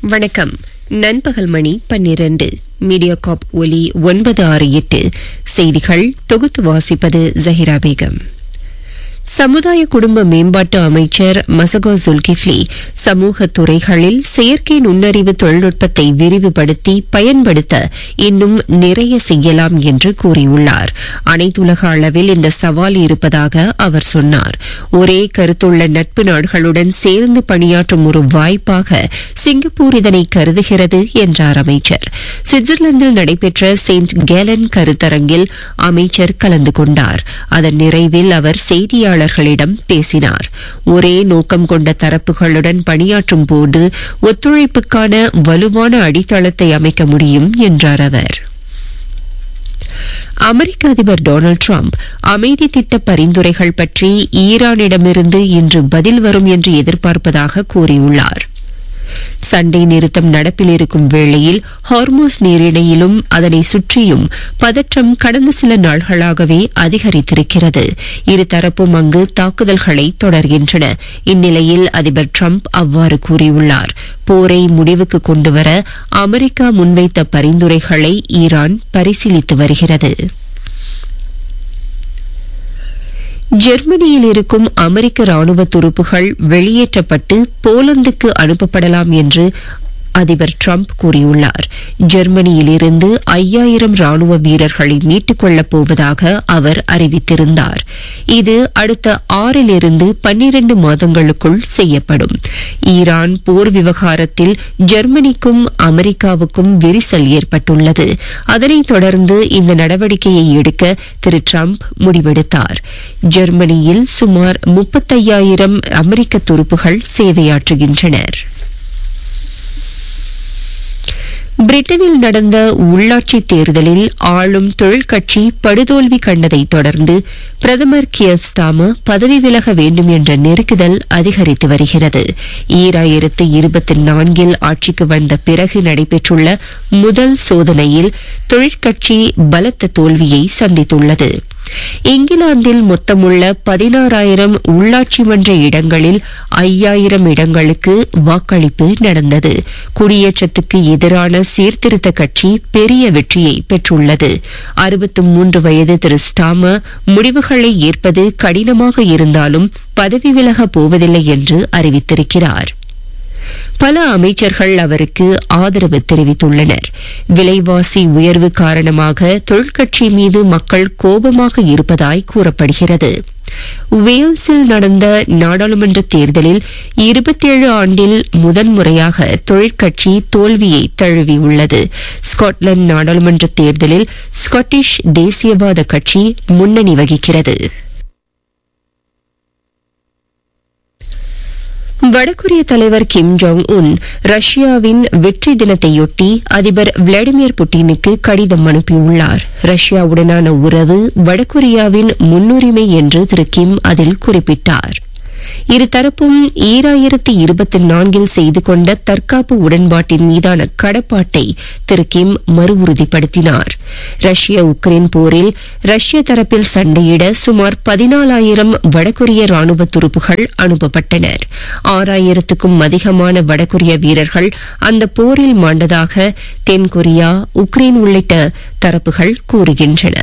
வணக்கம் நண்பகல் மணி பன்னிரண்டு மீடியாகாப் ஒலி ஒன்பது ஆறு எட்டு செய்திகள் தொகுத்து வாசிப்பது ஜஹிரா பேகம் சமுதாய குடும்ப மேம்பாட்டு அமைச்சர் மசகோ ஜுல்கிஃப்லி சமூக துறைகளில் செயற்கை நுண்ணறிவு தொழில்நுட்பத்தை விரிவுபடுத்தி பயன்படுத்த இன்னும் நிறைய செய்யலாம் என்று கூறியுள்ளார் அனைத்துலக அளவில் இந்த சவால் இருப்பதாக அவர் சொன்னார் ஒரே கருத்துள்ள நட்பு நாடுகளுடன் சேர்ந்து பணியாற்றும் ஒரு வாய்ப்பாக சிங்கப்பூர் இதனை கருதுகிறது என்றார் அமைச்சர் சுவிட்சர்லாந்தில் நடைபெற்ற செயின்ட் கேலன் கருத்தரங்கில் அமைச்சர் கலந்து கொண்டார் அதன் நிறைவில் அவர் செய்தியாளர்களிடம் பேசினார் ஒரே நோக்கம் கொண்ட தரப்புகளுடன் பணியாற்றும் போது ஒத்துழைப்புக்கான வலுவான அடித்தளத்தை அமைக்க முடியும் என்றார் அவர் அமெரிக்க அதிபர் டொனால்டு டிரம்ப் அமைதி திட்ட பரிந்துரைகள் பற்றி ஈரானிடமிருந்து இன்று பதில் வரும் என்று எதிர்பார்ப்பதாக கூறியுள்ளார் சண்டை நிறுத்தம் நடப்பில் இருக்கும் வேளையில் ஹார்மோஸ் நீரிணையிலும் அதனை சுற்றியும் பதற்றம் கடந்த சில நாள்களாகவே அதிகரித்திருக்கிறது இருதரப்பும் அங்கு தாக்குதல்களை தொடர்கின்றன இந்நிலையில் அதிபர் டிரம்ப் அவ்வாறு கூறியுள்ளார் போரை முடிவுக்கு கொண்டுவர அமெரிக்கா முன்வைத்த பரிந்துரைகளை ஈரான் பரிசீலித்து வருகிறது ஜெர்மனியில் இருக்கும் அமெரிக்க ராணுவ துருப்புகள் வெளியேற்றப்பட்டு போலந்துக்கு அனுப்பப்படலாம் என்று அதிபர் டிரம்ப் கூறியுள்ளார் ஜெர்மனியிலிருந்து ஐயாயிரம் ராணுவ வீரர்களை மீட்டுக் கொள்ளப் போவதாக அவர் அறிவித்திருந்தார் இது அடுத்த ஆறிலிருந்து பன்னிரண்டு மாதங்களுக்குள் செய்யப்படும் ஈரான் போர் விவகாரத்தில் ஜெர்மனிக்கும் அமெரிக்காவுக்கும் விரிசல் ஏற்பட்டுள்ளது அதனைத் தொடர்ந்து இந்த நடவடிக்கையை எடுக்க திரு டிரம்ப் முடிவெடுத்தார் ஜெர்மனியில் சுமார் முப்பத்தையாயிரம் அமெரிக்க துருப்புகள் சேவையாற்றுகின்றனர் பிரிட்டனில் நடந்த உள்ளாட்சி தேர்தலில் ஆளும் தொழிற்கட்சி படுதோல்வி கண்டதை தொடர்ந்து பிரதமர் கியர் ஸ்டாமர் பதவி விலக வேண்டும் என்ற நெருக்குதல் அதிகரித்து வருகிறது ஈராயிரத்து இருபத்தி நான்கில் ஆட்சிக்கு வந்த பிறகு நடைபெற்றுள்ள முதல் சோதனையில் தொழிற்கட்சி பலத்த தோல்வியை சந்தித்துள்ளது இங்கிலாந்தில் மொத்தமுள்ள பதினாறாயிரம் உள்ளாட்சி மன்ற இடங்களில் ஐயாயிரம் இடங்களுக்கு வாக்களிப்பு நடந்தது குடியேற்றத்துக்கு எதிரான சீர்திருத்த கட்சி பெரிய வெற்றியை பெற்றுள்ளது அறுபத்தி மூன்று வயது திரு ஸ்டாமர் முடிவுகளை ஏற்பது கடினமாக இருந்தாலும் பதவி விலகப் போவதில்லை என்று அறிவித்திருக்கிறார் பல அமைச்சர்கள் அவருக்கு ஆதரவு தெரிவித்துள்ளனர் விலைவாசி உயர்வு காரணமாக தொழிற்கட்சி மீது மக்கள் கோபமாக இருப்பதாய் கூறப்படுகிறது வேல்ஸில் நடந்த நாடாளுமன்ற தேர்தலில் இருபத்தேழு ஆண்டில் முதன்முறையாக தொழிற்கட்சி தோல்வியை தழுவியுள்ளது ஸ்காட்லாந்து நாடாளுமன்ற தேர்தலில் ஸ்காட்டிஷ் தேசியவாத கட்சி முன்னணி வகிக்கிறது வடகொரிய தலைவர் கிம் ஜோங் உன் ரஷ்யாவின் வெற்றி தினத்தையொட்டி அதிபர் விளாடிமிர் புட்டினுக்கு கடிதம் அனுப்பியுள்ளார் ரஷ்யாவுடனான உறவு வடகொரியாவின் முன்னுரிமை என்று திரு கிம் அதில் குறிப்பிட்டார் இருதரப்பும் ஈராயிரத்தி இருபத்தி நான்கில் செய்து கொண்ட தற்காப்பு உடன்பாட்டின் மீதான கடப்பாட்டை திரு கிம் மறு உறுதிப்படுத்தினார் ரஷ்ய உக்ரைன் போரில் ரஷ்ய தரப்பில் சண்டையிட சுமார் பதினாலாயிரம் வடகொரிய ராணுவ துருப்புகள் அனுப்பப்பட்டனர் ஆறாயிரத்துக்கும் அதிகமான வடகொரிய வீரர்கள் அந்த போரில் மாண்டதாக தென்கொரியா உக்ரைன் உள்ளிட்ட தரப்புகள் கூறுகின்றன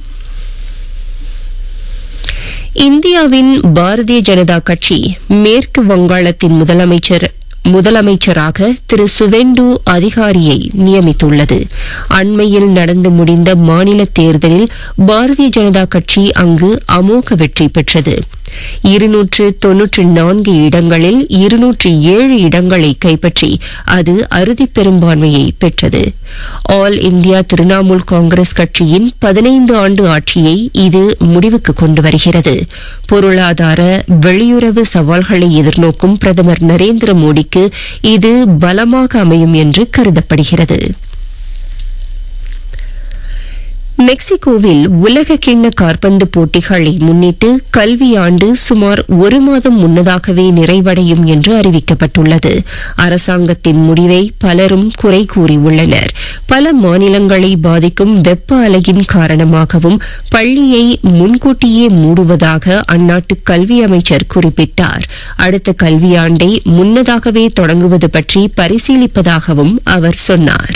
இந்தியாவின் பாரதிய ஜனதா கட்சி மேற்கு வங்காளத்தின் முதலமைச்சர் முதலமைச்சராக திரு சுவெண்டு அதிகாரியை நியமித்துள்ளது அண்மையில் நடந்து முடிந்த மாநில தேர்தலில் பாரதிய ஜனதா கட்சி அங்கு அமோக வெற்றி பெற்றது இருநூற்று தொன்னூற்று நான்கு இடங்களில் இருநூற்று ஏழு இடங்களை கைப்பற்றி அது அறுதி பெரும்பான்மையை பெற்றது ஆல் இந்தியா திரிணாமுல் காங்கிரஸ் கட்சியின் பதினைந்து ஆண்டு ஆட்சியை இது முடிவுக்கு கொண்டு வருகிறது பொருளாதார வெளியுறவு சவால்களை எதிர்நோக்கும் பிரதமர் நரேந்திர மோடிக்கு இது பலமாக அமையும் என்று கருதப்படுகிறது மெக்சிகோவில் உலக கிண்ண காற்பந்து போட்டிகளை முன்னிட்டு கல்வியாண்டு சுமார் ஒரு மாதம் முன்னதாகவே நிறைவடையும் என்று அறிவிக்கப்பட்டுள்ளது அரசாங்கத்தின் முடிவை பலரும் குறை கூறியுள்ளனர் பல மாநிலங்களை பாதிக்கும் வெப்ப அலையின் காரணமாகவும் பள்ளியை முன்கூட்டியே மூடுவதாக அந்நாட்டு கல்வி அமைச்சர் குறிப்பிட்டார் அடுத்த கல்வியாண்டை முன்னதாகவே தொடங்குவது பற்றி பரிசீலிப்பதாகவும் அவர் சொன்னார்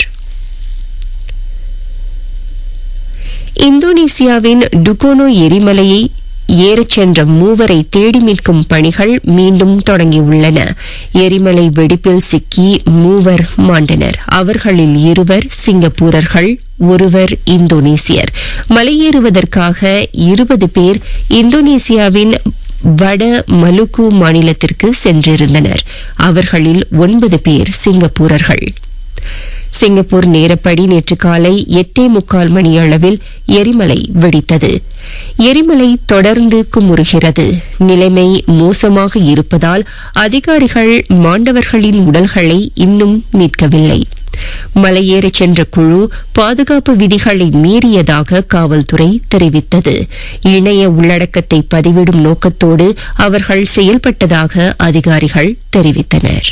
இந்தோனேசியாவின் டுகோனோ எரிமலையை ஏறச் சென்ற மூவரை தேடி மீட்கும் பணிகள் மீண்டும் தொடங்கியுள்ளன எரிமலை வெடிப்பில் சிக்கி மூவர் மாண்டனர் அவர்களில் இருவர் சிங்கப்பூரர்கள் ஒருவர் இந்தோனேசியர் மலையேறுவதற்காக இருபது பேர் இந்தோனேசியாவின் வட மலுக்கு மாநிலத்திற்கு சென்றிருந்தனர் அவர்களில் ஒன்பது பேர் சிங்கப்பூரர்கள் சிங்கப்பூர் நேரப்படி நேற்று காலை எட்டே முக்கால் மணி அளவில் எரிமலை வெடித்தது எரிமலை தொடர்ந்து குமுறுகிறது நிலைமை மோசமாக இருப்பதால் அதிகாரிகள் மாண்டவர்களின் உடல்களை இன்னும் மீட்கவில்லை மலையேறச் சென்ற குழு பாதுகாப்பு விதிகளை மீறியதாக காவல்துறை தெரிவித்தது இணைய உள்ளடக்கத்தை பதிவிடும் நோக்கத்தோடு அவர்கள் செயல்பட்டதாக அதிகாரிகள் தெரிவித்தனர்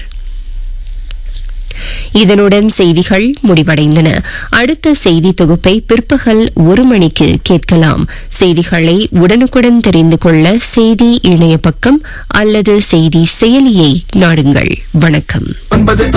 இதனுடன் செய்திகள் முடிவடைந்தன அடுத்த செய்தி தொகுப்பை பிற்பகல் ஒரு மணிக்கு கேட்கலாம் செய்திகளை உடனுக்குடன் தெரிந்து கொள்ள செய்தி இணைய பக்கம் அல்லது செய்தி செயலியை நாடுங்கள் வணக்கம்